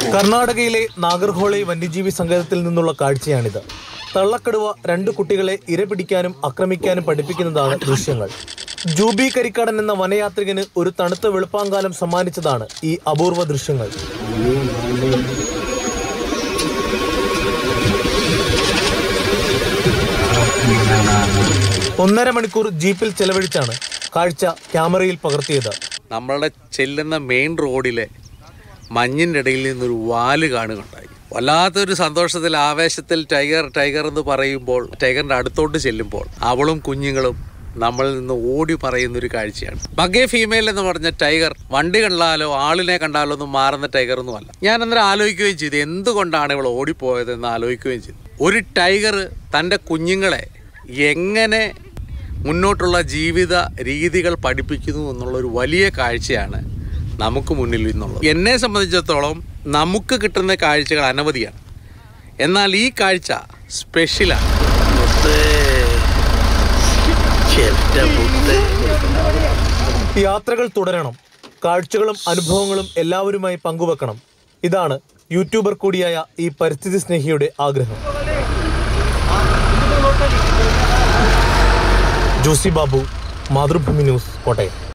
കർണാടകയിലെ നാഗർഹോളെ വന്യജീവി സങ്കേതത്തിൽ നിന്നുള്ള കാഴ്ചയാണിത് തള്ളക്കടുവ രണ്ട് കുട്ടികളെ ഇരപിടിക്കാനും ആക്രമിക്കാനും പഠിപ്പിക്കുന്നതാണ് ദൃശ്യങ്ങൾ ജൂബി കരിക്കാടൻ എന്ന വനയാത്രികന് ഒരു തണുത്ത വെളുപ്പാങ്കാലം സമ്മാനിച്ചതാണ് ഈ അപൂർവ ദൃശ്യങ്ങൾ ഒന്നര മണിക്കൂർ ജീപ്പിൽ ചെലവഴിച്ചാണ് കാഴ്ച ക്യാമറയിൽ പകർത്തിയത് നമ്മളുടെ ചെല്ലുന്ന മെയിൻ റോഡിലെ മഞ്ഞിൻ്റെ ഇടയിൽ നിന്നൊരു വാല് കാണുകയുണ്ടായി വല്ലാത്തൊരു സന്തോഷത്തിൽ ആവേശത്തിൽ ടൈഗർ ടൈഗർ എന്ന് പറയുമ്പോൾ ടൈഗറിൻ്റെ അടുത്തോട്ട് ചെല്ലുമ്പോൾ അവളും കുഞ്ഞുങ്ങളും നമ്മളിൽ നിന്ന് ഓടി പറയുന്ന ഒരു കാഴ്ചയാണ് ബഗേ ഫീമെയിൽ എന്ന് പറഞ്ഞ ടൈഗർ വണ്ടി കണ്ടാലോ ആളിനെ കണ്ടാലോ ഒന്നും മാറുന്ന ടൈഗർ ഒന്നുമല്ല ഞാൻ അന്നേരം ആലോചിക്കുകയും ചെയ്തു എന്തുകൊണ്ടാണ് ഇവൾ ഓടിപ്പോയതെന്ന് ആലോചിക്കുകയും ചെയ്തു ഒരു ടൈഗർ തൻ്റെ കുഞ്ഞുങ്ങളെ എങ്ങനെ മുന്നോട്ടുള്ള ജീവിത രീതികൾ പഠിപ്പിക്കുന്നു എന്നുള്ള ഒരു വലിയ കാഴ്ചയാണ് നമുക്ക് മുന്നിൽ നിന്നുള്ളത് എന്നെ സംബന്ധിച്ചിടത്തോളം നമുക്ക് കിട്ടുന്ന കാഴ്ചകൾ അനവധിയാണ് എന്നാൽ ഈ കാഴ്ച സ്പെഷ്യലാണ് യാത്രകൾ തുടരണം കാഴ്ചകളും അനുഭവങ്ങളും എല്ലാവരുമായി പങ്കുവെക്കണം ഇതാണ് യൂട്യൂബർ കൂടിയായ ഈ പരിസ്ഥിതി സ്നേഹിയുടെ ആഗ്രഹം ജോസി ബാബു മാതൃഭൂമി ന്യൂസ് കോട്ടയം